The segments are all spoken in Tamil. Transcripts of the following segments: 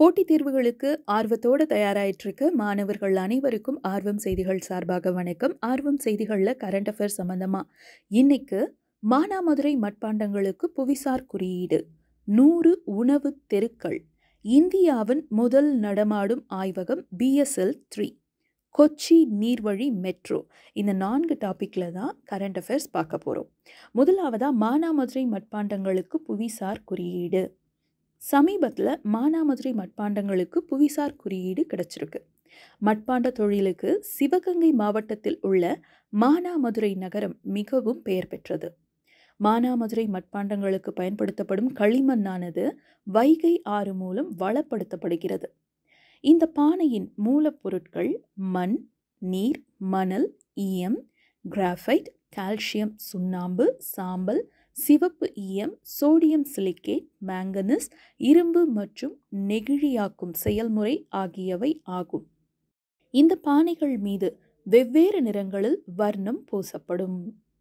போட்டித் தேர்வுகளுக்கு ஆர்வத்தோட தயாராயிட்டிருக்க மாணவர்கள் அனைவருக்கும் ஆர்வம் செய்திகள் சார்பாக வணக்கம் ஆர்வம் செய்திகளில் கரண்ட் அஃபேர்ஸ் சம்பந்தமா இன்னைக்கு மானாமதுரை மட்பாண்டங்களுக்கு புவிசார் குறியீடு நூறு உணவு தெருக்கள் இந்தியாவின் முதல் நடமாடும் ஆய்வகம் பிஎஸ்எல் த்ரீ கொச்சி நீர்வழி மெட்ரோ இந்த நான்கு டாப்பிக்கில் தான் கரண்ட் அஃபேர்ஸ் பார்க்க போகிறோம் முதலாவதாக மானாமதுரை மட்பாண்டங்களுக்கு புவிசார் குறியீடு சமீபத்தில் மானாமதுரை மட்பாண்டங்களுக்கு புவிசார் குறியீடு கிடைச்சிருக்கு மட்பாண்ட தொழிலுக்கு சிவகங்கை மாவட்டத்தில் உள்ள மானாமதுரை நகரம் மிகவும் பெயர் பெற்றது மானாமதுரை மட்பாண்டங்களுக்கு பயன்படுத்தப்படும் களிமண்ணானது வைகை ஆறு மூலம் வளப்படுத்தப்படுகிறது இந்த பானையின் மூலப்பொருட்கள் மண் நீர் மணல் ஈயம் கிராஃபைட் கால்சியம் சுண்ணாம்பு சாம்பல் சிவப்பு ஈயம் சோடியம் சிலிக்கேட் மேங்கனஸ் இரும்பு மற்றும் நெகிழியாக்கும் செயல்முறை ஆகியவை ஆகும் இந்த பானைகள் மீது வெவ்வேறு நிறங்களில் வர்ணம் பூசப்படும்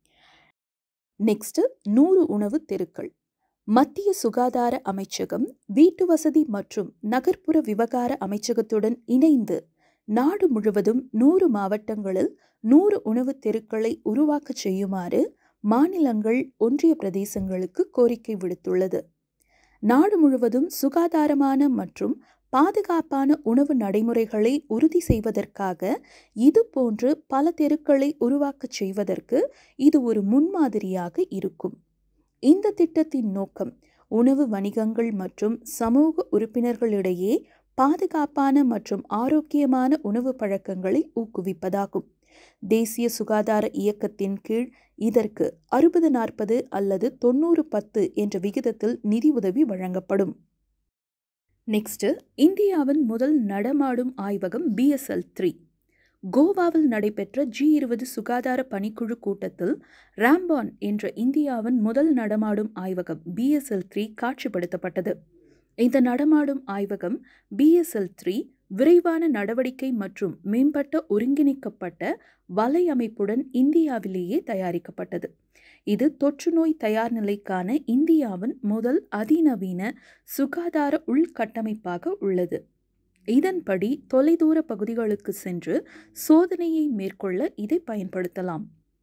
நெக்ஸ்ட் நூறு உணவு தெருக்கள் மத்திய சுகாதார அமைச்சகம் வீட்டு வசதி மற்றும் நகர்ப்புற விவகார அமைச்சகத்துடன் இணைந்து நாடு முழுவதும் நூறு மாவட்டங்களில் நூறு உணவு தெருக்களை உருவாக்க செய்யுமாறு மாநிலங்கள் ஒன்றிய பிரதேசங்களுக்கு கோரிக்கை விடுத்துள்ளது நாடு முழுவதும் சுகாதாரமான மற்றும் பாதுகாப்பான உணவு நடைமுறைகளை உறுதி செய்வதற்காக இது போன்று பல தெருக்களை உருவாக்கச் செய்வதற்கு இது ஒரு முன்மாதிரியாக இருக்கும் இந்த திட்டத்தின் நோக்கம் உணவு வணிகங்கள் மற்றும் சமூக உறுப்பினர்களிடையே பாதுகாப்பான மற்றும் ஆரோக்கியமான உணவு பழக்கங்களை ஊக்குவிப்பதாகும் தேசிய சுகாதார இயக்கத்தின் கீழ் இதற்கு அறுபது நாற்பது அல்லது தொண்ணூறு பத்து என்ற விகிதத்தில் நிதி உதவி வழங்கப்படும் நெக்ஸ்ட் இந்தியாவின் முதல் நடமாடும் ஆய்வகம் பிஎஸ்எல் த்ரீ கோவாவில் நடைபெற்ற ஜி இருபது சுகாதார பணிக்குழு கூட்டத்தில் ராம்பான் என்ற இந்தியாவின் முதல் நடமாடும் ஆய்வகம் பிஎஸ்எல் த்ரீ காட்சிப்படுத்தப்பட்டது இந்த நடமாடும் ஆய்வகம் பிஎஸ்எல் த்ரீ விரைவான நடவடிக்கை மற்றும் மேம்பட்ட ஒருங்கிணைக்கப்பட்ட வலையமைப்புடன் இந்தியாவிலேயே தயாரிக்கப்பட்டது இது தொற்றுநோய் தயார் நிலைக்கான இந்தியாவின் முதல் அதிநவீன சுகாதார உள்கட்டமைப்பாக உள்ளது இதன்படி தொலைதூர பகுதிகளுக்கு சென்று சோதனையை மேற்கொள்ள இதை பயன்படுத்தலாம்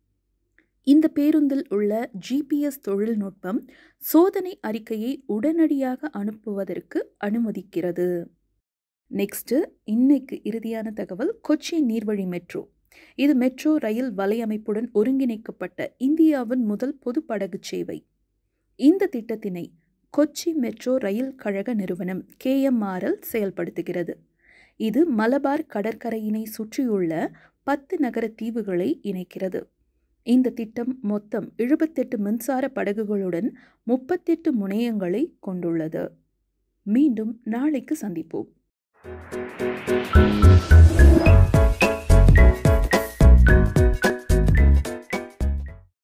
இந்த பேருந்தில் உள்ள ஜிபிஎஸ் தொழில்நுட்பம் சோதனை அறிக்கையை உடனடியாக அனுப்புவதற்கு அனுமதிக்கிறது நெக்ஸ்ட்டு இன்னைக்கு இறுதியான தகவல் கொச்சி நீர்வழி மெட்ரோ இது மெட்ரோ ரயில் வலையமைப்புடன் ஒருங்கிணைக்கப்பட்ட இந்தியாவின் முதல் பொது படகு சேவை இந்த திட்டத்தினை கொச்சி மெட்ரோ ரயில் கழக நிறுவனம் கேஎம்ஆர்எல் செயல்படுத்துகிறது இது மலபார் கடற்கரையினை சுற்றியுள்ள பத்து நகர தீவுகளை இணைக்கிறது இந்த திட்டம் மொத்தம் எழுபத்தெட்டு மின்சார படகுகளுடன் முப்பத்தெட்டு முனையங்களை கொண்டுள்ளது மீண்டும் நாளைக்கு சந்திப்போம்